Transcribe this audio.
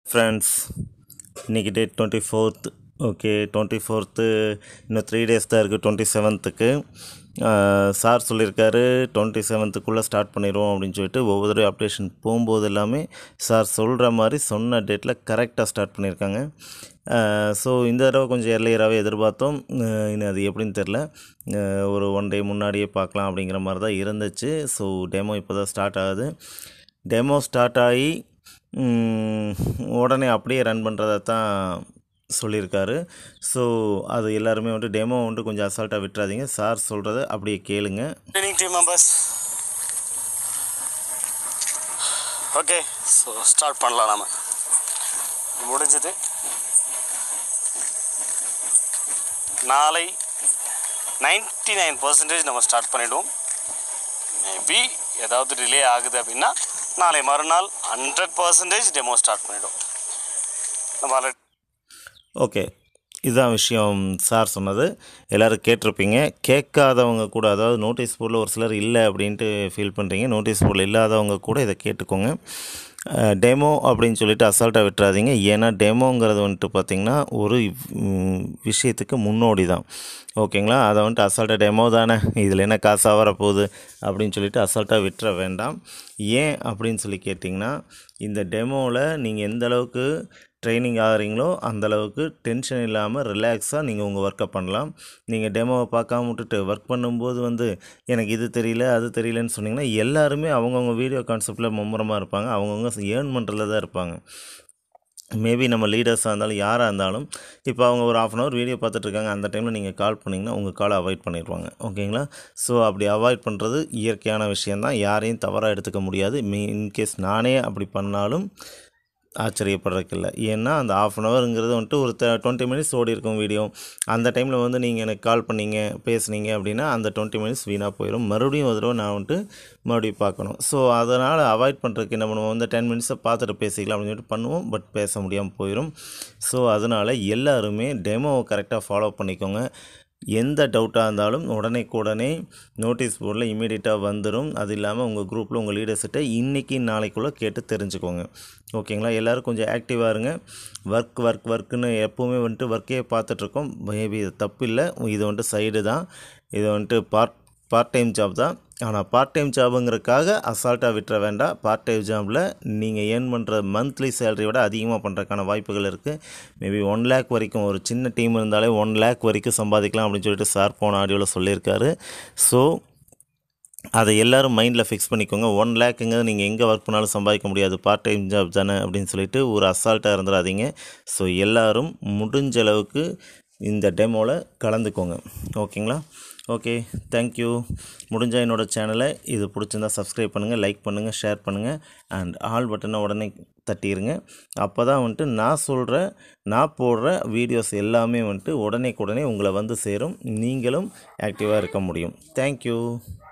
friends இன்றைக்கி date twenty fourth okay twenty fourth இன்னும் three days தான் இருக்குது டுவெண்ட்டி செவன்த்துக்கு சார் சொல்லியிருக்காரு டுவெண்ட்டி செவன்த்துக்குள்ளே ஸ்டார்ட் பண்ணிடுவோம் அப்படின்னு சொல்லிட்டு ஒவ்வொரு தடவை அப்டேஷன் போகும்போது எல்லாமே சார் சொல்கிற மாதிரி சொன்ன டேட்டில் கரெக்டாக ஸ்டார்ட் பண்ணியிருக்காங்க ஸோ இந்த தடவை கொஞ்சம் எர்லியராகவே எதிர்பார்த்தோம் அஹ் இன்னும் அது எப்படின்னு தெரில அஹ் ஒரு ஒன் டே முன்னாடியே பார்க்கலாம் அப்படிங்கிற மாதிரி தான் இருந்துச்சு ஸோ டெமோ இப்போ தான் ஸ்டார்ட் ஆகுது டெமோ ஸ்டார்ட் ஆகி ம், உடனே அப்படியே ரன் பண்ணுறதா தான் சொல்லியிருக்காரு ஸோ அது எல்லாருமே வந்துட்டு டெமோ வந்துட்டு கொஞ்சம் அசால்ட்டாக விட்டுறாதீங்க சார் சொல்கிறத அப்படியே கேளுங்க training team members okay so start பண்ணலாம் நாம முடிஞ்சது நாளை நைன்டி நைன் பர்சன்டேஜ் நம்ம ஸ்டார்ட் பண்ணிவிடுவோம் மேபி ஏதாவது டிலே ஆகுது அப்படின்னா நாளை மறுநாள் ஹண்ட்ரட் பர்சன்டேஜ் டெமோ ஸ்டார்ட் பண்ணிவிடும் நம்ம ஆல்ரெடி ஓகே இதுதான் விஷயம் சார் சொன்னது எல்லோரும் கேட்டிருப்பீங்க கேட்காதவங்க கூட அதாவது நோட்டீஸ் போர்டில் ஒரு சிலர் இல்லை அப்படின்ட்டு ஃபீல் பண்ணுறீங்க நோட்டீஸ் போர்டில் இல்லாதவங்க கூட இதை கேட்டுக்கோங்க டெமோ அப்படின்னு சொல்லிட்டு அசால்ட்டாக விட்டுறாதீங்க ஏன்னா டெமோங்கிறது வந்துட்டு பார்த்திங்கன்னா ஒரு ம், விஷயத்துக்கு முன்னோடி தான் ஓகேங்களா அதை வந்துட்டு அசால்ட்டாக டெமோ தானே இதில் என்ன காசாக வரப்போகுது அப்படின்னு சொல்லிட்டு அசால்ட்டாக விட்டுற வேண்டாம் ஏன் அப்படின்னு சொல்லி கேட்டிங்கன்னா இந்த டெமோவில் நீங்கள் எந்த அளவுக்கு ட்ரைனிங் ஆகிறீங்களோ அந்த அளவுக்கு டென்ஷன் இல்லாமல் ரிலாக்ஸாக நீங்கள் உங்கள் ஒர்க்கை பண்ணலாம் நீங்கள் டெமோவை பார்க்காம விட்டுட்டு ஒர்க் பண்ணும்போது வந்து எனக்கு இது தெரியல அது தெரியலன்னு சொன்னீங்கன்னா எல்லாருமே அவங்கவுங்க வீடியோ கான்செப்டில் மும்முரமாக இருப்பாங்க அவங்கவுங்க ஏர்ன் பண்ணுறதுல தான் இருப்பாங்க மேபி நம்ம லீடர்ஸாக இருந்தாலும் யாராக இருந்தாலும் இப்போ அவங்க ஒரு ஆஃப் அன் ஹவர் வீடியோ பார்த்துட்ருக்காங்க அந்த டைமில் நீங்கள் கால் பண்ணிங்கன்னா உங்கள் காலை அவாய்ட் பண்ணிடுவாங்க ஓகேங்களா ஸோ அப்படி அவாய்ட் பண்ணுறது இயற்கையான விஷயந்தான் யாரையும் தவறாக எடுத்துக்க முடியாது மீ இன்கேஸ் நானே அப்படி பண்ணாலும் ஆச்சரியப்படுறதுக்கு இல்லை ஏன்னா அந்த ஆஃப் அன் ஹவருங்கிறது வந்துட்டு ஒரு டுவெண்ட்டி மினிட்ஸ் ஓடி இருக்கும் வீடியோ அந்த டைமில் வந்து நீங்கள் எனக்கு கால் பண்ணீங்க பேசுனீங்க அப்படின்னா அந்த டுவெண்ட்டி மினிட்ஸ் வீணாக போயிடும் மறுபடியும் ஒரு தடவை நான் வந்துட்டு மறுபடியும் பார்க்கணும் ஸோ அதனால் அவாய்ட் பண்ணுறதுக்கு என்ன பண்ணுவோம் வந்து டென் மினிட்ஸை பார்த்துட்டு பேசிக்கலாம் அப்படின்னு சொல்லிட்டு பண்ணுவோம் பட் பேச முடியாமல் போயிடும் ஸோ அதனால் எல்லாருமே டெமோவை கரெக்டாக ஃபாலோ பண்ணிக்கோங்க எந்த டவுட்டாக இருந்தாலும் உடனே உடனே நோட்டீஸ் போர்டில் இமீடியட்டாக வந்துடும் அது இல்லாமல் உங்கள் குரூப்பில் உங்கள் லீடர்ஸ்கிட்ட இன்றைக்கி நாளைக்குள்ளே கேட்டு தெரிஞ்சுக்கோங்க ஓகேங்களா எல்லோரும் கொஞ்சம் ஆக்டிவாக இருங்க ஒர்க் ஒர்க் ஒர்க்குன்னு எப்போவுமே வந்துட்டு ஒர்க்கே பார்த்துட்ருக்கோம் மேபி இது தப்பு இல்லை இது வந்துட்டு சைடு தான் இது வந்துட்டு பார்ட் பார்ட் டைம் ஜாப் தான் ஆனால் பார்ட் டைம் ஜாபுங்கிறதுக்காக அசால்ட்டாக விட்டுற வேண்டாம் பார்ட் டைம் ஜாபில் நீங்கள் ஏர்ன் பண்ணுற மந்த்லி சேலரி விட அதிகமாக பண்ணுறதுக்கான வாய்ப்புகள் இருக்குது மேபி ஒன் லேக் வரைக்கும் ஒரு சின்ன டீம் இருந்தாலே ஒன் லேக் வரைக்கும் சம்பாதிக்கலாம் அப்படின்னு சொல்லிட்டு சார் போன ஆடியோவில் சொல்லியிருக்காரு ஸோ அதை எல்லோரும் மைண்டில் ஃபிக்ஸ் பண்ணிக்கோங்க ஒன் லேக்குங்க நீங்கள் எங்கே ஒர்க் பண்ணாலும் சம்பாதிக்க முடியாது பார்ட் டைம் ஜாப் தானே அப்படின்னு சொல்லிட்டு ஒரு அசால்ட்டாக இருந்துடாதீங்க ஸோ எல்லோரும் முடிஞ்ச அளவுக்கு இந்த டெமோவில் கலந்துக்கோங்க ஓகேங்களா ஓகே தேங்க்யூ முடிஞ்சால் என்னோடய சேனலை இது பிடிச்சிருந்தா சப்ஸ்கிரைப் பண்ணுங்கள் லைக் பண்ணுங்கள் ஷேர் பண்ணுங்கள் அண்ட் ஆல் பட்டனை உடனே தட்டிடுங்க அப்போ தான் வந்துட்டு நான் சொல்கிற நான் போடுற வீடியோஸ் எல்லாமே வந்துட்டு உடனே உடனே உங்களை வந்து சேரும் நீங்களும் ஆக்டிவாக இருக்க முடியும் தேங்க்யூ